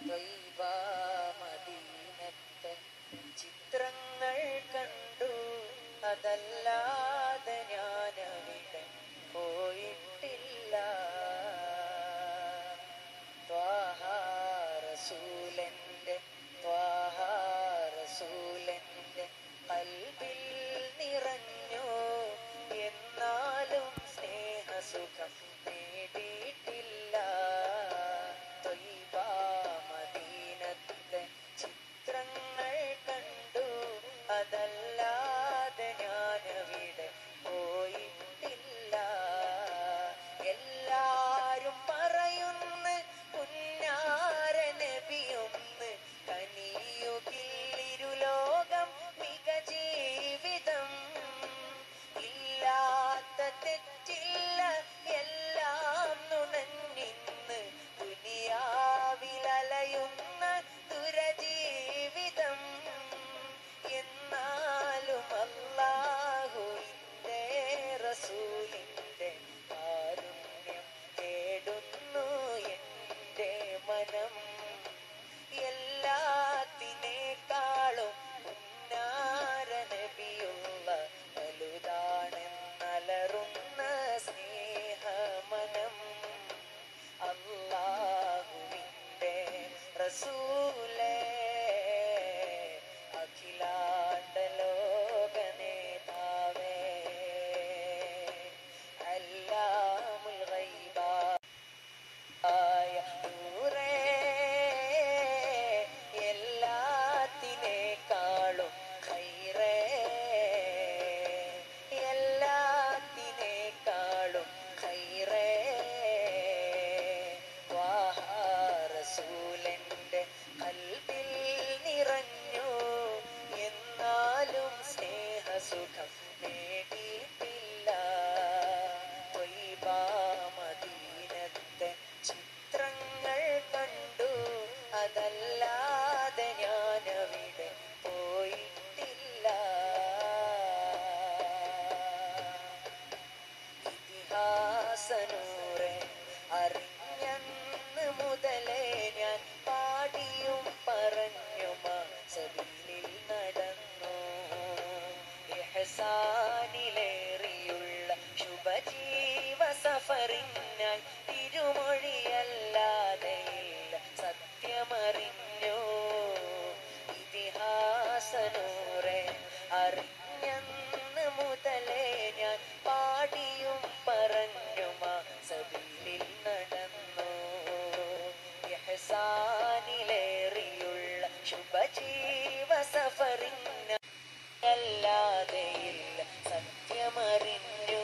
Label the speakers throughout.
Speaker 1: ത്വയ്ബ മദീനത്തെ ചിത്രങ്ങൾ കണ്ടു അതല്ലാതെ ഞാനവിടെ പോയിട്ടില്ല ത്വാഹ റസൂലന്റെ ത്വാഹ റസൂലന്റെ കൽബിൽ നിറഞ്ഞു എന്നാലും സ്നേഹസുഖം നേടിയിട്ടില്ല ത്വയ്ബ മദീനത്തെ ചിത്രങ്ങൾ കണ്ടു അതല്ലാതെ ഞാനവിടെ പോയിട്ടില്ല എല്ലാരും പറയുന്നു പുന്നാര നബിയൊന്ന് കനിയുകില്ലിരുലോകം മിക ജീവിതം ഇല്ലാത്ത തെറ്റില്ല എല്ലാം നുണഞ്ഞിന്ന് ദുനിയാവിലലയുന്ന ദുരജീവിതം എന്നാലും അല്ലാഹുവിൻ്റെ റസൂലിൻ്റെ കാരുണ്യം തേടുന്നു എൻ്റെ മനം എല്ലാത്തിനേക്കാളും ഉന്നാര നബിയുള്ള വലുതാണെന്നലറുന്ന സ്നേഹമനം അല്ലാഹുവിൻ്റെ റസൂലേ അഖിലാണ്ട ലോക നേതാവേ അല്ലാമുൽ ഗൈബാ ആയ നൂറേ എല്ലാത്തിനേക്കാളും ഖൈറേ എല്ലാത്തിനേക്കാളും ഖൈറേ ത്വാഹ റസൂലന്റെ കൽബിൽ നിറഞ്ഞു എന്നാലും സ്നേഹസുഖം നേടിയിട്ടില്ല ത്വയ്ബ മദീനത്തെ ചിത്രങ്ങൾ കണ്ടു അതല്ലാതെ ഞാനവിടെ പോയിട്ടില്ല ഇതിഹാസനൂറെ അറിഞ്ഞന്ന് മുതലേ ഞാൻ പാടിയും പറഞ്ഞുമ സബീലിൽ നടന്നു ഇഹ്സാനിലേറിയുള്ള ശുഭജീവ സഫറിനായി തിരുമൊഴിയല്ലാതെ ഇല്ല സത്യമറിഞ്ഞു ഇതിഹാസനൂറെ അറിഞ്ഞന്ന് മുതലേ ഞാൻ പാടിയും പറഞ്ഞുമ സബീലിൽ നടന്നു ഇഹ്സാനിലേറിയുള്ള ശുഭജീവ സഫറിന അല്ലാതെയില്ല സത്യമറിഞ്ഞു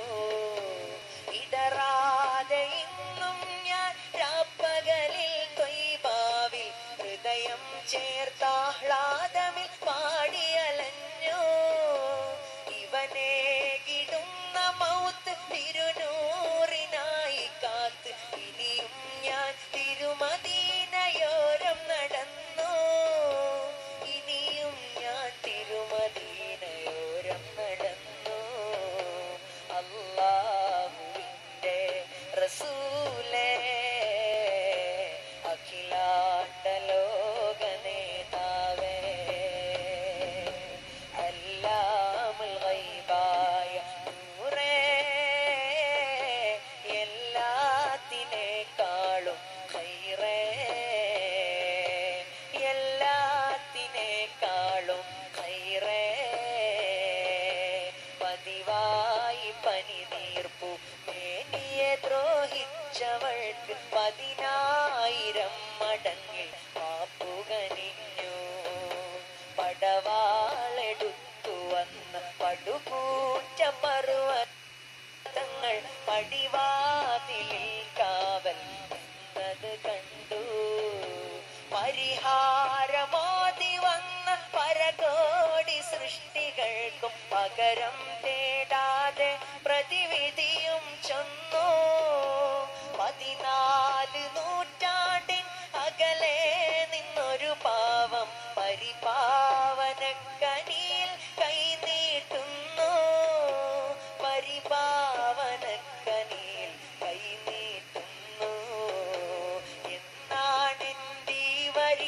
Speaker 1: ഇടറാതെ ഇന്നും ഞാൻ രാപ്പകലിൽ തൊയ്ബാവിൽ ഹൃദയം ചേർത്താഹ്ലാദമിൽ പാടിയലഞ്ഞു ഇവനെ കിടുന്ന മൗത്ത് തിരുനൂറിനായി കാത്ത് ഇനിയും ഞാൻ തിരുമദീനയോരം നടന്നു ഇനിയും ഞാൻ തിരുമദീനയോരം നടന്നു അല്ലാഹുവിൻ്റെ റസൂലേ അഖിലാണ്ട ലോക നേതാവേ അല്ലാമുൽ ഗൈബായ നൂറേ എല്ലാത്തിനേക്കാളും ഖൈറേ എല്ലാത്തിനേക്കാളും ഖൈറേ പതിവായി പനി നീർപ്പു മേനിയെ ദ്രോഹിച്ചവൾക്ക് പതിനായിരം മടങ്ങിൽ മാപ്പുകനിഞ്ഞു പടവാളെടുത്തു വന്ന് പടുകൂറ്റ പർവ്വതങ്ങൾ പടിവാതിലിൽ കാവൽ നിന്നത് കണ്ടു പരിഹാരമോതി വന്ന പരകോടി സൃഷ്ടികൾക്കും പകരം തേടാതെ പ്രതിവിധിയും ചൊന്നു പതിനാല് നൂറ്റാണ്ടിൻ അകലെ നിന്നൊരു പാവം പരിപാവനക്കനിയിൽ കൈനീട്ടുന്നു പരിപാവനക്കനിയിൽ കൈനീട്ടുന്നു എന്നാണെന്തീ വരി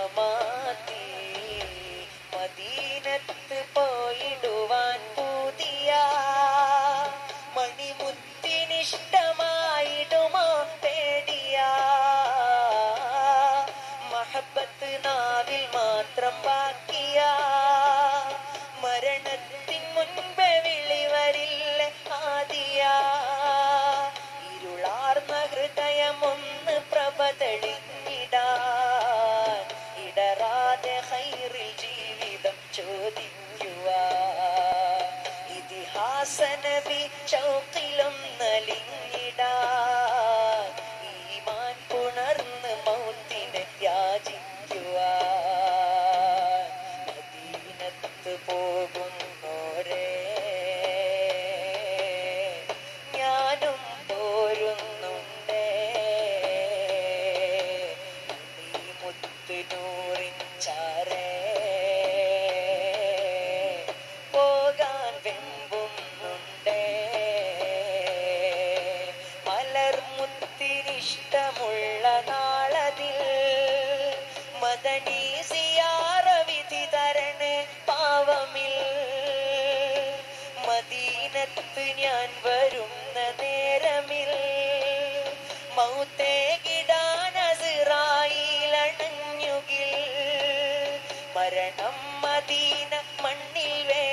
Speaker 1: മമാത്തി മദീനത്ത് പോയിടുവാൻ പുതിയ മണിമുത്തിനിഷ്ടമായിടുമോ പേടിയ മഹബത്ത് നാവിൽ മാത്രം ബാക്കിയ മരണത്തിൻ മുൻപ് വിളി വരില്ല ആദിയ ഇരുളാർന്ന ഹൃദയമൊന്ന് പ്രഭ തെളിഞ്ഞിടാൻ ഇടറാതെ ഹൈറിൽ ജീവിതം ചോദിക്കുവാൻ ഇതിഹാസ നബി ചൗക്കിലും നലിഞ്ഞിടാൻ ഈമാൻ പുണർന്ന് മൗത്തിനെ യാചിക്കുവാൻ മദീനത്ത് പോകുന്നോരേ ഞാനും പോരുന്നുണ്ടേ നീ മുത്തുനൂറിൻ ചാരേ പോകാൻ വെമ്പുന്നുണ്ടേ മലർമുത്തിനിഷ്ടമുള്ള നാളതിൽ മദനീ സിയാറ വിധി തരണേ പാവമിൽ മദീനത്ത് ഞാൻ വരുന്ന നേരമിൽ മൗത്തേ കിടാനസിറായിലണഞ്ഞുകിൽ മരണം മദീന മണ്ണിൽ വേ